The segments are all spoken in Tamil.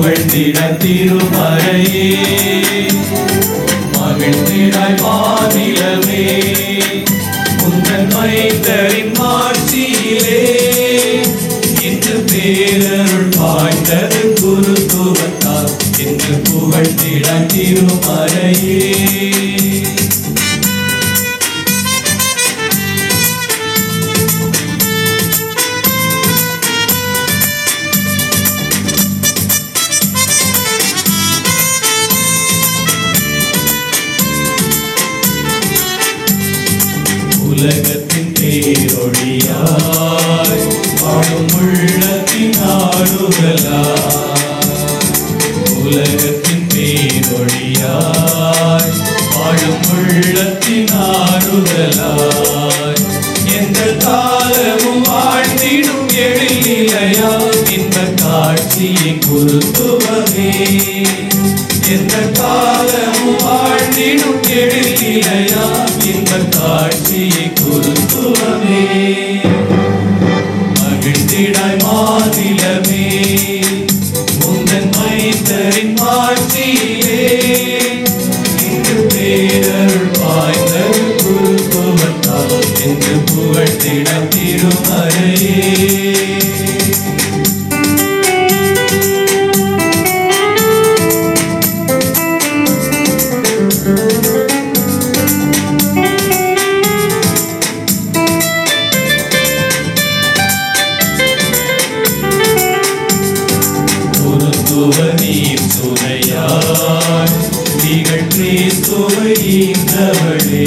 புகழ்ந்திட திருமறையே மகிழ்ந்திடாய் மாநிலமே உந்தன் மைந்தரின் மாட்சியிலே இன்று பேரருள் பாய்ந்தது குருத்துவத்தால் இன்று புகழ்ந்திட திருமறையே உலகத்தின் பேரொழியாய் வாழும் உள்ளத்தின் ஆடுதலாய் உலகத்தின் பேரொழியாய் வாழும் உள்ளத்தின் ஆடுதலாய் எந்த காலமும் வாழ்ந்திடும் எழில் நிலையா இந்த காட்சியை குருத்துவமே எந்த காலமும் வாழ்ந்திடும் எழில் நிலையா இந்த காட்சியை குருத்துவமே மகிழ்ந்திடாய் மாதிலமே முந்தன் மைந்தரின் மாட்சியிலே இன்று பேரருள் பாய்ந்தது குருத்துவத்தால் என்று புகழ்ந்திட திருமறையே குருத்துவ நீர் சுனையாய் திகழ் கிறிஸ்துவை ஈந்தவளே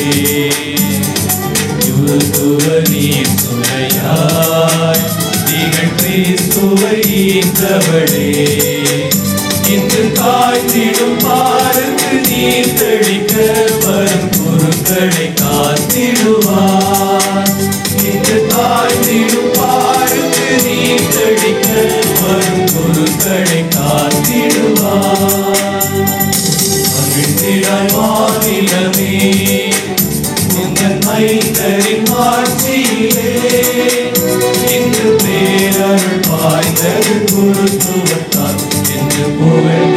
குருத்துவ நீர் சுனையாய் திகழ் கிறிஸ்துவை ஈந்தவளே இன்று காய்ந்திடும் பாருக்கு நீர் தெளிக்க வரும் குருக்களை காத்திடுவார் இன்று காய்ந்திடும் பாருக்கு நீர் தெளிக்க வரும் குருக்களை காத்திடுவார் மகிழ்ந்திடாய் மாநிலமே உங்கள் மைந்தரின் மாட்சியிலே இன்று பேரருள் பாய்ந்தது குருத்துவத்தால் என்று புகழ்